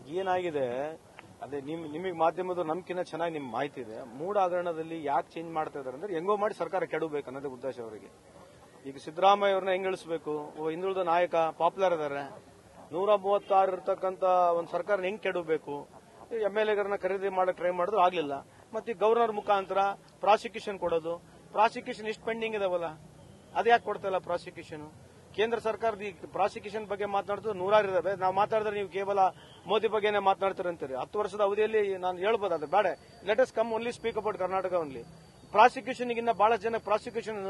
ಏನಾಗಿದೆ ಅದೇ ನಿಮ್ ನಿಮಗೆ ಮಾಧ್ಯಮದ ನಮ್ಕಿನ್ನ ಚೆನ್ನಾಗಿ ನಿಮ್ ಮಾಹಿತಿ ಇದೆ ಮೂಡ ಹಗರಣದಲ್ಲಿ ಯಾಕೆ ಚೇಂಜ್ ಮಾಡ್ತಾ ಇದಾರೆ ಅಂದ್ರೆ ಹೆಂಗೋ ಮಾಡಿ ಸರ್ಕಾರ ಕೆಡಬೇಕು ಅನ್ನೋದೇ ಉದ್ದೇಶ ಅವರಿಗೆ ಈಗ ಸಿದ್ದರಾಮಯ್ಯ ಅವ್ರನ್ನ ಹೆಂಗ್ ಇಳಿಸ್ಬೇಕು ಒಬ್ಬ ಹಿಂದುಳಿದ ನಾಯಕ ಪಾಪ್ಯುಲರ್ ಇದಾರೆ ನೂರ ಮೂವತ್ತಾರು ಇರ್ತಕ್ಕಂತ ಒಂದು ಸರ್ಕಾರ ಹೆಂಗ್ ಕೆಡಬೇಕು ಎಂ ಎಲ್ ಎಗಳನ್ನ ಖರೀದಿ ಮಾಡಕ್ ಟ್ರೈ ಮಾಡಿದ್ರು ಆಗ್ಲಿಲ್ಲ ಮತ್ತೆ ಗವರ್ನರ್ ಮುಖಾಂತರ ಪ್ರಾಸಿಕ್ಯೂಷನ್ ಕೊಡೋದು ಪ್ರಾಸಿಕ್ಯೂಷನ್ ಎಷ್ಟು ಪೆಂಡಿಂಗ್ ಇದಾವಲ್ಲ ಅದ್ಯಾಕೆ ಕೊಡ್ತಾ ಇಲ್ಲ ಪ್ರಾಸಿಕ್ಯೂಷನ್ ಕೇಂದ್ರ ಸರ್ಕಾರದ ಈ ಪ್ರಾಸಿಕ್ಯೂಷನ್ ಬಗ್ಗೆ ಮಾತನಾಡಿದ್ರು ನೂರಾರು ಇದಾವೆ ನಾವು ಮಾತಾಡಿದ್ರೆ ನೀವು ಕೇವಲ ಮೋದಿ ಬಗ್ಗೆನೇ ಮಾತನಾಡ್ತೀರಿ ಅಂತೀರಿ ಹತ್ತು ವರ್ಷದ ಅವಧಿಯಲ್ಲಿ ನಾನು ಹೇಳ್ಬೋದು ಅದು ಬೇಡ let us come only speak about Karnataka only prosecution ಇನ್ನ ಬಹಳ ಜನ ಪ್ರಾಸಿಕ್ಯೂಷನ್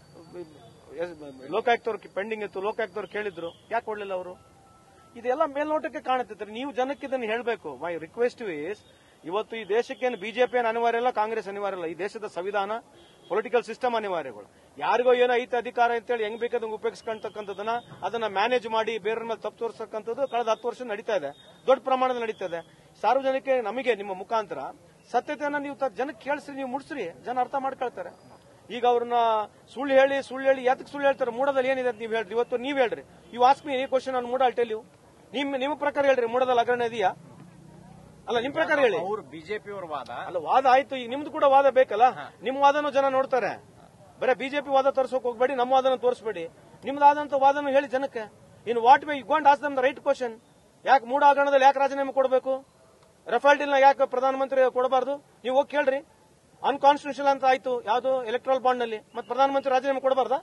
ಲೋಕಾಯುಕ್ತವ್ರು ಪೆಂಡಿಂಗ್ ಇತ್ತು ಲೋಕಾಯುಕ್ತವ್ರು ಕೇಳಿದ್ರು ಯಾಕೆ ಕೊಡ್ಲಿಲ್ಲ ಅವರು ಇದೆಲ್ಲ ಮೇಲ್ನೋಟಕ್ಕೆ ಕಾಣುತ್ತೆ ನೀವು ಜನಕ್ಕೆ ಇದನ್ನು ಹೇಳಬೇಕು ಮೈ ರಿಕ್ವೆಸ್ಟ್ ಇಸ್ ಇವತ್ತು ಈ ದೇಶಕ್ಕೆ ಬಿಜೆಪಿ ಏನು ಅನಿವಾರ್ಯ ಇಲ್ಲ ಕಾಂಗ್ರೆಸ್ ಅನಿವಾರ್ಯ ಇಲ್ಲ ಈ ದೇಶದ ಸಂವಿಧಾನ ಪೊಲಿಟಿಕಲ್ ಸಿಸ್ಟಮ್ ಅನಿವಾರ್ಯಗಳು ಯಾರಿಗೋ ಏನೋ ಐತೆ ಅಧಿಕಾರ ಅಂತೇಳಿ ಹೆಂಗ್ ಬೇಕಾದಂಗೆ ಉಪಯೋಗಿಸ್ಕೊಂತಕ್ಕಂಥದ್ದನ್ನ ಅದನ್ನ ಮ್ಯಾನೇಜ್ ಮಾಡಿ ಬೇರೆ ಮೇಲೆ ತಪ್ಪು ತೋರಿಸತಕ್ಕಂಥದ್ದು ಕಳೆದ ಹತ್ತು ವರ್ಷ ನಡೀತಾ ಇದೆ ದೊಡ್ಡ ಪ್ರಮಾಣದಲ್ಲಿ ನಡೀತಾ ಇದೆ ಸಾರ್ವಜನಿಕ ನಮಗೆ ನಿಮ್ಮ ಮುಖಾಂತರ ಸತ್ಯತೆಯನ್ನ ನೀವು ತ- ಜನಕ್ಕೆ ಕೇಳಿಸ್ರಿ ನೀವು ಮುಡ್ಸ್ರಿ ಜನ ಅರ್ಥ ಮಾಡ್ಕೊಳ್ತಾರೆ ಈಗ ಅವ್ರನ್ನ ಸುಳ್ಳು ಹೇಳಿ ಸುಳ್ಳು ಹೇಳಿ ಯಾತಕ್ಕೆ ಸುಳ್ಳು ಹೇಳ್ತಾರೆ ಮೂಡದಲ್ಲಿ ಏನಿದೆ ಅಂತ ನೀವು ಹೇಳ್ರಿ ಇವತ್ತು ನೀವು ಹೇಳ್ರಿ ಇವು ಆಸ್ಮಿ ಈ ಕ್ವಶನ್ ನಾನು ಮೂಡ ಅಲ್ಟೆಲ್ ನೀವು ನಿಮ್ ನಿಮ್ಮ ಪ್ರಕಾರ ಹೇಳ್ರಿ ಮೂಡದಲ್ಲಿ ಹಗರಣ ಇದೆಯಾ ಅಲ್ಲ ನಿಮ್ ಪ್ರಕಾರ ಹೇಳಿ ಅವ್ರು ಬಿಜೆಪಿ ಅವ್ರ ವಾದ ಅಲ್ಲ ವಾದ ಆಯ್ತು ಈಗ ನಿಮ್ದು ಕೂಡ ವಾದ ಬೇಕಲ್ಲ ನಿಮ್ ವಾದನೂ ಜನ ನೋಡ್ತಾರೆ ಬರೀ ಬಿಜೆಪಿ ವಾದ ತೋರ್ಸೋಕ್ ಹೋಗ್ಬೇಡಿ ನಮ್ಮ ವಾದನ ತೋರಿಸ್ಬೇಡಿ ನಿಮ್ದಾದಂತ ವಾದನ ಹೇಳಿ ಜನಕ್ಕೆ in what may you go and ask them the right question ಯಾಕೆ ಮೂಡ ಹಗರಣದಲ್ಲಿ ಯಾಕೆ ರಾಜೀನಾಮೆ ಕೊಡಬೇಕು ರಫೇಲ್ ಡೀಲ್ ನ ಯಾಕೆ ಪ್ರಧಾನಮಂತ್ರಿ ಕೊಡಬಾರ್ದು ನೀವು ಹೋಗಿ ಕೇಳ್ರಿ ಅನ್ಕಾನ್ಸ್ಟಿಟ್ಯೂಷನ್ ಅಂತ ಆಯ್ತು ಯಾವ್ದು ಎಲೆಕ್ಟ್ರಲ್ ಬಾಂಡ್ ನಲ್ಲಿ ಮತ್ತೆ ಪ್ರಧಾನಮಂತ್ರಿ ರಾಜೀನಾಮೆ ಕೊಡಬಾರ್ದಾ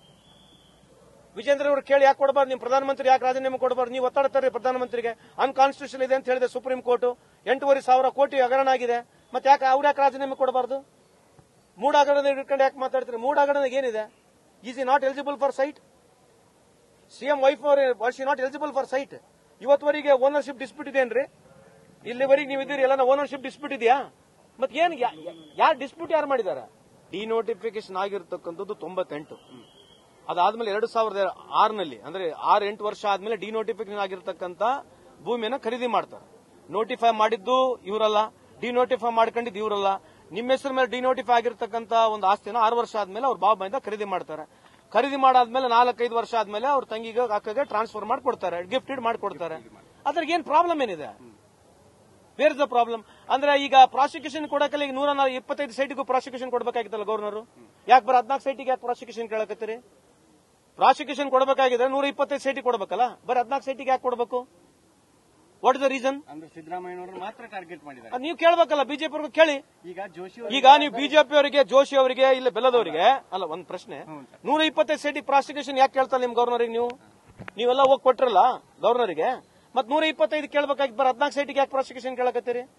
ವಿಜೇಂದ್ರ ಅವರು ಕೇಳಿ ಯಾಕೆ ಕೊಡಬಾರ್ದು ನೀವು ಪ್ರಧಾನಮಂತ್ರಿ ಯಾಕೆ ರಾಜೀನಾಮೆ ಕೊಡಬಾರ್ದು ನೀವು ಒತ್ತಡತಾರೆ ಪ್ರಧಾನಮಂತ್ರಿಗೆ ಅನ್ಕಾನ್ಸ್ಟಿಟ್ಯೂಷನ್ ಇದೆ ಅಂತ ಹೇಳಿದೆ ಸುಪ್ರೀಂ ಕೋರ್ಟ್ ಎಂಟೂವರೆ ಸಾವಿರ ಕೋಟಿ ಹಗರಣ ಆಗಿದೆ ಮತ್ತೆ ಯಾಕೆ ಅವ್ರು ಯಾಕೆ ರಾಜೀನಾಮೆ ಕೊಡಬಾರ್ದು ಮೂಡ ಹಗರಣ ಇಟ್ಕೊಂಡು ಯಾಕೆ ಮಾತಾಡ್ತೀರಿ ಮೂಡ ಹಗರಣ ಏನಿದೆ is he not eligible for site CM wife ಅವರು was not eligible for site ಇವತ್ತುವರೆಗೆ ಓನರ್ಶಿಪ್ ಡಿಸ್ಪ್ಯೂಟ್ ಇದೆಯೇನ್ರಿ ಇಲ್ಲಿವರೆಗೆ ನೀವು ಇದ್ದೀರಿ ಎಲ್ಲ ಓನರ್ಶಿಪ್ ಡಿಸ್ಪ್ಯೂಟ್ ಇದೆಯಾ ಮತ್ತೆ ಏನ್ ಯಾರು ಡಿಸ್ಪ್ಯೂಟ್ ಯಾರು ಮಾಡಿದ್ದಾರೆ ಡಿನೋಟಿಫಿಕೇಶನ್ ಆಗಿರ್ತಕ್ಕಂಥದ್ದು ತೊಂಬತ್ತೆಂಟು ಅದಾದ್ಮೇಲೆ ಎರಡು ಸಾವಿರದ ಆರ್ನಲ್ಲಿ ಅಂದ್ರೆ ಆರು ಎಂಟು ವರ್ಷ ಆದ್ಮೇಲೆ ಡಿನೋಟಿಫಿಕೇಶನ್ ಆಗಿರ್ತಕ್ಕಂಥ ಭೂಮಿಯನ್ನ ಖರೀದಿ ಮಾಡ್ತಾರೆ ನೋಟಿಫೈ ಮಾಡಿದ್ದು ಇವರಲ್ಲ ಡಿನೋಟಿಫೈ ಮಾಡ್ಕೊಂಡಿದ್ದು ಇವರಲ್ಲ ನಿಮ್ಮ ಹೆಸರು ಮೇಲೆ ಡಿನೋಟಿಫೈ ಆಗಿರ್ತಕ್ಕಂಥ ಒಂದು ಆಸ್ತಿನ ಆರು ವರ್ಷ ಆದ್ಮೇಲೆ ಅವ್ರ ಬಾಬಾಯಿಂದ ಖರೀದಿ ಮಾಡ್ತಾರೆ ಖರೀದಿ ಮಾಡಾದ್ಮೇಲೆ ನಾಲ್ಕೈದು ವರ್ಷ ಆದ್ಮೇಲೆ ಅವ್ರ ತಂಗಿಗೆ ಅಕ್ಕಗೆ ಟ್ರಾನ್ಸ್ಫರ್ ಮಾಡ್ಕೊಡ್ತಾರೆ ಗಿಫ್ಟೆಡ್ ಮಾಡ್ಕೊಡ್ತಾರೆ ಅದ್ರಿಗೆ ಏನ್ ಪ್ರಾಬ್ಲಮ್ ಏನಿದೆ ಬೇರ್ ದ ಪ್ರಾಬ್ಲಮ್ ಅಂದ್ರೆ ಈಗ ಪ್ರಾಸಿಕ್ಯೂಷನ್ ಕೊಡಕಲ್ಲ ಈಗ ನೂರ ನಾ- ಇಪ್ಪತ್ತೈದು ಸೈಟಿಗೂ ಪ್ರಾಸಿಕ್ಯೂಷನ್ ಕೊಡಬೇಕಾಗಿತ್ತಲ್ಲ ಗವರ್ನರ್ ಯಾಕೆ ಬರ ಹದಿನಾಲ್ಕು ಸೈಟಿಗೆ ಯಾಕೆ ಪ್ರಾಸಿಕ್ಯೂಷನ್ ಕೇಳಕತ್ತೀರಿ ಪ್ರಾಸಿಕ್ಯೂಷನ್ ಕೊಡಬೇಕಾಗಿದ್ರೆ ನೂರ ಇಪ್ಪತ್ತೈದು ಸೈಟಿಗೆ ಕೊಡಬೇಕಲ್ಲ ಬರೀ ಹದಿನಾಲ್ಕು ಸೈಟಿಗೆ ಯಾಕೆ ಕೊಡಬೇಕು ವಾಟ್ ಇಸ್ ದ ರೀಸನ್ ಅಂದ್ರೆ ಸಿದ್ದರಾಮಯ್ಯನವರು ಮಾತ್ರ ಟಾರ್ಗೆಟ್ ಮಾಡಿದ್ದಾರೆ ನೀವು ಕೇಳಬೇಕಲ್ಲ ಬಿಜೆಪಿ ಅವ್ರಿಗೆ ಕೇಳಿ ಈಗ ಜೋಶಿ ಈಗ ನೀವು ಬಿಜೆಪಿ ಅವರಿಗೆ ಜೋಶಿ ಅವರಿಗೆ ಇಲ್ಲ ಬೆಲ್ಲದವರಿಗೆ ಅಲ್ಲ ಒಂದ್ ಪ್ರಶ್ನೆ ನೂರ ಇಪ್ಪತ್ತೈದು ಸೈಟಿಗೆ ಪ್ರಾಸಿಕ್ಯೂಷನ್ ಯಾಕೆ ಕೇಳ್ತಾರೆ ನಿಮ್ ಗವರ್ನರಿಗೆ ನೀವು ನೀವೆಲ್ಲ ಹೋಗಿ ಕೊಟ್ರಲ್ಲ ಗವರ್ನರಿಗೆ ಮತ್ ನೂರ ಇಪ್ಪತ್ತೈದು ಕೇಳಬೇಕಾಗಿ ಬರ ಹದಿನಾಲ್ಕು ಸೈಟಿಗೆ ಯಾಕೆ ಪ್ರಾಸಿಕ್ಯೂಷನ್ ಕೇಳಕತ್ತೀರಿ